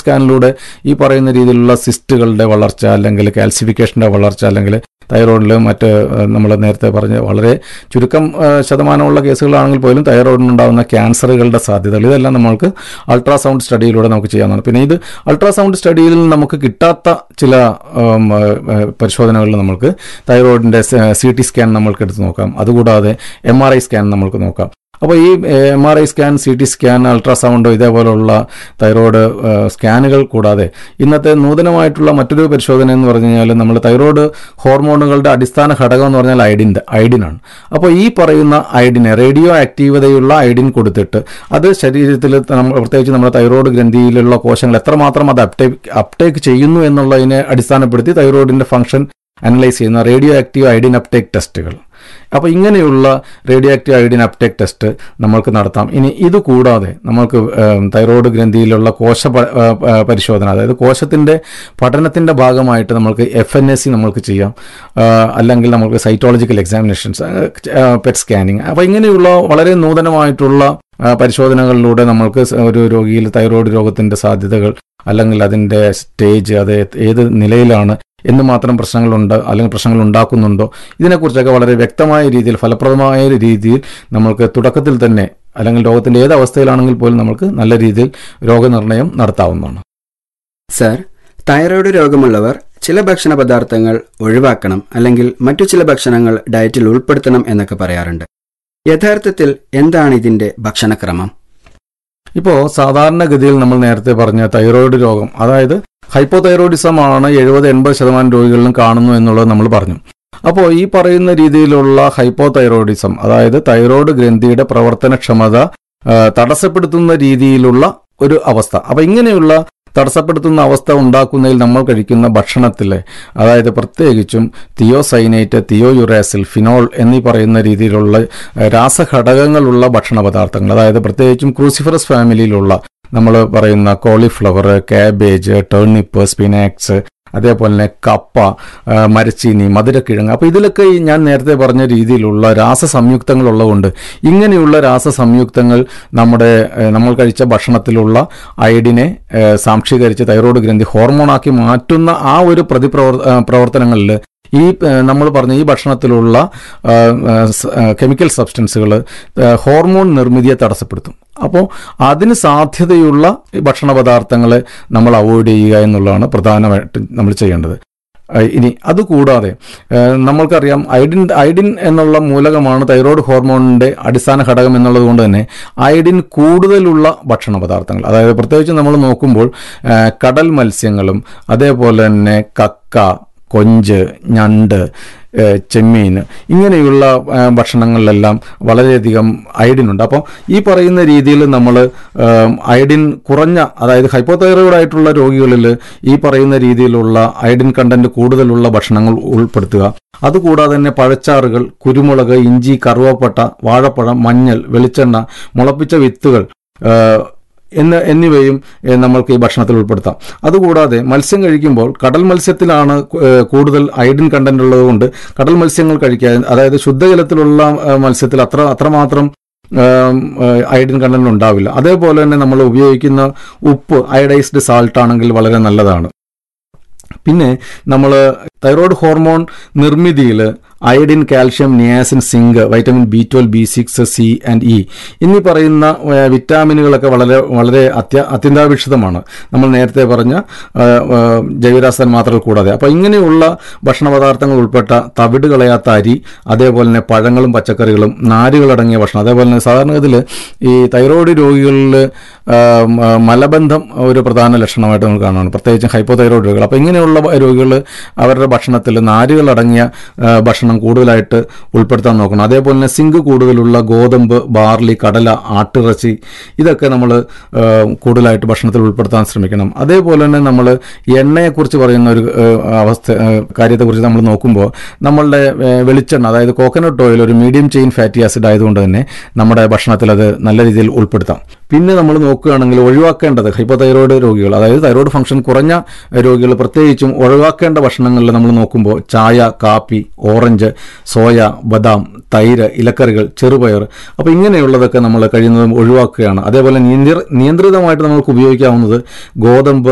സ്കാനിലൂടെ ഈ പറയുന്ന രീതിയിലുള്ള സിസ്റ്റുകളുടെ വളർച്ച അല്ലെങ്കിൽ കാൽസിഫിക്കേഷൻ്റെ വളർച്ച അല്ലെങ്കിൽ തൈറോയിഡിൽ മറ്റ് നമ്മൾ നേരത്തെ പറഞ്ഞ വളരെ ചുരുക്കം ആ, ശതമാനമുള്ള കേസുകളാണെങ്കിൽ പോലും തൈറോയിഡിനുണ്ടാകുന്ന ക്യാൻസറുകളുടെ സാധ്യതകൾ ഇതെല്ലാം നമ്മൾക്ക് അൾട്രാസൗണ്ട് സ്റ്റഡിയിലൂടെ നമുക്ക് ചെയ്യാവുന്നതാണ് പിന്നെ ഇത് അൾട്രാസൗണ്ട് സ്റ്റഡിയിൽ നമുക്ക് കിട്ടാത്ത ചില ഉം, ആ, ആ, പരിശോധനകളിൽ നമുക്ക് തൈറോയിഡിൻ്റെ സി ടി സ്കാൻ നമ്മൾക്ക് എടുത്ത് നോക്കാം അതുകൂടാതെ എം ആർ ഐ സ്കാൻ നമുക്ക് നോക്കാം അപ്പോൾ ഈ M R I scan C T scan ultrasound ഇതേപോലുള്ള തൈറോയ്ഡ് ആ, സ്കാനുകൾ കൂടാതെ ഇന്നത്തെ നൂതനമായിട്ടുള്ള മറ്റൊരു പരിശോധന എന്ന് പറഞ്ഞു കഴിഞ്ഞാൽ നമ്മൾ തൈറോയ്ഡ് ഹോർമോണുകളുടെ അടിസ്ഥാന ഘടകം എന്ന് പറഞ്ഞാൽ ഐഡിൻ്റെ ഐഡിനാണ് അപ്പോൾ ഈ പറയുന്ന ഐഡിനെ റേഡിയോ ആക്റ്റീവതയുള്ള ഐഡിൻ കൊടുത്തിട്ട് അത് ശരീരത്തിൽ നമ്മൾ പ്രത്യേകിച്ച് നമ്മുടെ തൈറോയ്ഡ് ഗ്രന്ഥിയിലുള്ള കോശങ്ങൾ എത്രമാത്രം അത് അപ്ടേക്ക് അപ്ടേക്ക് ചെയ്യുന്നു എന്നുള്ളതിനെ അടിസ്ഥാനപ്പെടുത്തി തൈറോയിഡിൻ്റെ ഫംഗ്ഷൻ അനലൈസ് ചെയ്യുന്ന റേഡിയോ ആക്റ്റീവ് ഐഡിൻ അപ്ടേക്ക് ടെസ്റ്റുകൾ അപ്പോൾ ഇങ്ങനെയുള്ള radio active iodine uptake test നമ്മൾക്ക് നടത്താം ഇനി ഇത് കൂടാതെ നമ്മൾക്ക് ഏം, തൈറോയ്ഡ് ഗ്രന്ഥിയിലുള്ള കോശ പ- ആ, ആ, പരിശോധന അതായത് കോശത്തിൻ്റെ പഠനത്തിൻ്റെ ഭാഗമായിട്ട് നമ്മൾക്ക് എഫ് എൻ എസ് സി നമ്മൾക്ക് ചെയ്യാം ആ, അല്ലെങ്കിൽ നമുക്ക് സൈറ്റോളജിക്കൽ എക്സാമിനേഷൻസ് പെറ്റ് സ്കാനിങ് അപ്പോൾ ഇങ്ങനെയുള്ള വളരെ നൂതനമായിട്ടുള്ള ആ, പരിശോധനകളിലൂടെ നമ്മൾക്ക് സ- ഒരു രോഗിയിൽ തൈറോയ്ഡ് രോഗത്തിൻ്റെ സാധ്യതകൾ അല്ലെങ്കിൽ അതിൻ്റെ സ്റ്റേജ് അത് ഏത് നിലയിലാണ് എന്ന് മാത്രം പ്രശ്നങ്ങളുണ്ട് അല്ലെങ്കിൽ പ്രശ്നങ്ങൾ ഉണ്ടാക്കുന്നുണ്ടോ ഇതിനെക്കുറിച്ചൊക്കെ വളരെ വ്യക്തമായ രീതിയിൽ ഫലപ്രദമായ രീതിയിൽ നമ്മൾക്ക് തുടക്കത്തിൽ തന്നെ അല്ലെങ്കിൽ രോഗത്തിൻ്റെ ഏത് അവസ്ഥയിലാണെങ്കിൽ പോലും നമുക്ക് നല്ല രീതിയിൽ രോഗനിർണയം നടത്താവുന്നതാണ് സർ തൈറോയ്ഡ് രോഗമുള്ളവർ ചില ഭക്ഷണ പദാർത്ഥങ്ങൾ ഒഴിവാക്കണം അല്ലെങ്കിൽ മറ്റു ചില ഭക്ഷണങ്ങൾ ഡയറ്റിൽ ഉൾപ്പെടുത്തണം എന്നൊക്കെ പറയാറുണ്ട് യഥാർത്ഥത്തിൽ എന്താണ് ഇതിന്റെ ഭക്ഷണക്രമം ഇപ്പോൾ സാധാരണഗതിയിൽ നമ്മൾ നേരത്തെ പറഞ്ഞ തൈറോയ്ഡ് രോഗം അതായത് ഹൈപ്പോതൈറോയിഡിസം ആണ് എഴുപത് എൺപത് ശതമാനം രോഗികളിലും കാണുന്നു എന്നുള്ളത് നമ്മൾ പറഞ്ഞു അപ്പോൾ ഈ പറയുന്ന രീതിയിലുള്ള ഹൈപ്പോതൈറോയിഡിസം അതായത് തൈറോയ്ഡ് ഗ്രന്ഥിയുടെ പ്രവർത്തനക്ഷമത ആ, തടസ്സപ്പെടുത്തുന്ന രീതിയിലുള്ള ഒരു അവസ്ഥ അപ്പോൾ ഇങ്ങനെയുള്ള തടസ്സപ്പെടുത്തുന്ന അവസ്ഥ ഉണ്ടാക്കുന്നതിൽ നമ്മൾ കഴിക്കുന്ന ഭക്ഷണത്തിലെ അതായത് പ്രത്യേകിച്ചും തിയോസൈനേറ്റ് തിയോയുറാസിൽ ഫിനോൾ എന്നീ പറയുന്ന രീതിയിലുള്ള ഏഹ്, രാസഘടകങ്ങളുള്ള ഭക്ഷണ പദാർത്ഥങ്ങൾ അതായത് പ്രത്യേകിച്ചും ക്രൂസിഫറസ് ഫാമിലിയിലുള്ള നമ്മൾ പറയുന്ന കോളിഫ്ലവർ കാബേജ് ടേർണിപ്പ് സ്പിനാക്സ് അതേപോലെ തന്നെ കപ്പ ആ, മരച്ചീനി മധുരക്കിഴങ്ങ് അപ്പോൾ ഇതിലൊക്കെ ഈ ഞാൻ നേരത്തെ പറഞ്ഞ രീതിയിലുള്ള രാസസംയുക്തങ്ങൾ ഉള്ളതുകൊണ്ട് ഇങ്ങനെയുള്ള രാസസംയുക്തങ്ങൾ നമ്മുടെ ഏഹ്, നമ്മൾ കഴിച്ച ഭക്ഷണത്തിലുള്ള അയഡിനെ ഏഹ്, സാംശീകരിച്ച് തൈറോയ്ഡ് ഗ്രന്ഥി ഹോർമോണാക്കി മാറ്റുന്ന ആ ഒരു പ്രതിപ്രവർ ആ, പ്രവർത്തനങ്ങളിൽ ഈ ഏഹ്, നമ്മൾ പറഞ്ഞ ഈ ഭക്ഷണത്തിലുള്ള ആ, ആ, സ- ആ, കെമിക്കൽ സബ്സ്റ്റൻസുകൾ ഹോർമോൺ നിർമ്മിതിയെ തടസ്സപ്പെടുത്തും അപ്പോൾ അതിന് സാധ്യതയുള്ള ഈ ഭക്ഷണ പദാർത്ഥങ്ങളെ നമ്മൾ അവോയ്ഡ് ചെയ്യുക എന്നുള്ളതാണ് പ്രധാനമായിട്ടും നമ്മൾ ചെയ്യേണ്ടത് ഏഹ് ഇനി അതുകൂടാതെ ഏഹ് നമ്മൾക്കറിയാം ഐഡിൻ ഐഡിൻ എന്നുള്ള മൂലകമാണ് തൈറോയ്ഡ് ഹോർമോണിന്റെ അടിസ്ഥാന ഘടകം എന്നുള്ളത് കൊണ്ട് തന്നെ ഐഡിൻ കൂടുതലുള്ള ഭക്ഷണ പദാർത്ഥങ്ങൾ അതായത് പ്രത്യേകിച്ച് നമ്മൾ നോക്കുമ്പോൾ ഏഹ് കടൽ മത്സ്യങ്ങളും അതേപോലെ തന്നെ കക്ക കൊഞ്ച് ഞണ്ട് ഏഹ് ചെമ്മീൻ ഇങ്ങനെയുള്ള ഏഹ് ഭക്ഷണങ്ങളിലെല്ലാം വളരെയധികം അയഡിൻ ഉണ്ട് അപ്പോൾ ഈ പറയുന്ന രീതിയിൽ നമ്മൾ അയഡിൻ കുറഞ്ഞ അതായത് ഹൈപ്പോതൈറോയിഡ് ആയിട്ടുള്ള രോഗികളിൽ ഈ പറയുന്ന രീതിയിലുള്ള അയഡിൻ കണ്ടന്റ് കൂടുതലുള്ള ഭക്ഷണങ്ങൾ ഉൾപ്പെടുത്തുക അതുകൂടാതെ തന്നെ പഴച്ചാറുകൾ കുരുമുളക് ഇഞ്ചി കറുവപ്പട്ട വാഴപ്പഴം മഞ്ഞൾ വെളിച്ചെണ്ണ മുളപ്പിച്ച വിത്തുകൾ ഏഹ് എന്ന് എന്നിവയും ഏഹ് നമ്മൾക്ക് ഈ ഭക്ഷണത്തിൽ ഉൾപ്പെടുത്താം അതുകൂടാതെ മത്സ്യം കഴിക്കുമ്പോൾ കടൽ മത്സ്യത്തിലാണ് കു- ഏഹ് കൂടുതൽ അയഡിൻ കണ്ടന്റ് ഉള്ളതുകൊണ്ട് കടൽ മത്സ്യങ്ങൾ കഴിക്കാൻ അതായത് ശുദ്ധജലത്തിലുള്ള ഏഹ് മത്സ്യത്തിൽ അത്ര അത്രമാത്രം ഏം, ഏഹ് അയഡിൻ കണ്ടന്റ് ഉണ്ടാവില്ല അതേപോലെ തന്നെ നമ്മൾ ഉപയോഗിക്കുന്ന ഉപ്പ് അയഡൈസ്ഡ് സാൾട്ട് ആണെങ്കിൽ വളരെ നല്ലതാണ് പിന്നെ നമ്മൾ തൈറോയ്ഡ് ഹോർമോൺ നിർമ്മിതിയിൽ iodine calcium niacin zinc vitamin B twelve B six C and E എന്നീ പറയുന്ന ഏഹ്, വിറ്റാമിനുകളൊക്കെ വളരെ വളരെ അത്യ അത്യന്താപേക്ഷിതമാണ് നമ്മൾ നേരത്തെ പറഞ്ഞ ഏഹ്, ഏഹ്, ജൈവരാസൻ മാത്രകൾ കൂടാതെ അപ്പോൾ ഇങ്ങനെയുള്ള ഭക്ഷണ പദാർത്ഥങ്ങൾ ഉൾപ്പെട്ട തവിട് കളയാത്ത അരി അതേപോലെ തന്നെ പഴങ്ങളും പച്ചക്കറികളും നാരുകളടങ്ങിയ ഭക്ഷണം അതേപോലെ തന്നെ സാധാരണഗതിയിൽ ഈ തൈറോയ്ഡ് രോഗികളിൽ ആം, ആ, മലബന്ധം ഒരു പ്രധാന ലക്ഷണമായിട്ട് നമ്മൾ കാണുകയാണ് പ്രത്യേകിച്ചും ഹൈപ്പോതൈറോയ്ഡ് രോഗികൾ അപ്പോൾ ഇങ്ങനെയുള്ള രോഗികൾ അവരുടെ ഭക്ഷണത്തിൽ നാരുകളടങ്ങിയ ആ, ഭക്ഷണം കൂടുതലായിട്ട് ഉൾപ്പെടുത്താൻ നോക്കണം അതേപോലെ തന്നെ സിങ്ക് കൂടുതലുള്ള ഗോതമ്പ് ബാർലി കടല ആട്ടിറച്ചി ഇതൊക്കെ നമ്മൾ കൂടുതലായിട്ട് ഭക്ഷണത്തിൽ ഉൾപ്പെടുത്താൻ ശ്രമിക്കണം അതേപോലെ തന്നെ നമ്മൾ എണ്ണയെക്കുറിച്ച് പറയുന്ന ഒരു ആ, അവസ്ഥ ആ, കാര്യത്തെക്കുറിച്ച് നമ്മൾ നോക്കുമ്പോൾ നമ്മളുടെ ആ, വെളിച്ചെണ്ണ അതായത് കോക്കനട്ട് ഓയിൽ ഒരു മീഡിയം ചെയിൻ ഫാറ്റി ആസിഡ് ആയതുകൊണ്ട് തന്നെ നമ്മുടെ ഭക്ഷണത്തിൽ അത് നല്ല രീതിയിൽ ഉൾപ്പെടുത്താം പിന്നെ നമ്മൾ നോക്കുകയാണെങ്കിൽ ഒഴിവാക്കേണ്ടത് ഹൈപ്പോതൈറോയ്ഡ് രോഗികൾ അതായത് തൈറോയ്ഡ് ഫംഗ്ഷൻ കുറഞ്ഞ രോഗികൾ പ്രത്യേകിച്ചും ഒഴിവാക്കേണ്ട ഭക്ഷണങ്ങളിൽ നമ്മൾ നോക്കുമ്പോൾ ചായ കാപ്പി ഓറഞ്ച് സോയ ബദാം തൈര് ഇലക്കറികൾ ചെറുപയർ അപ്പോൾ ഇങ്ങനെയുള്ളതൊക്കെ നമ്മൾ കഴിയുന്നതും ഒഴിവാക്കുകയാണ് അതേപോലെ നിയന്ത്രി നിയന്ത്രിതമായിട്ട് നമുക്ക് ഉപയോഗിക്കാവുന്നത് ഗോതമ്പ്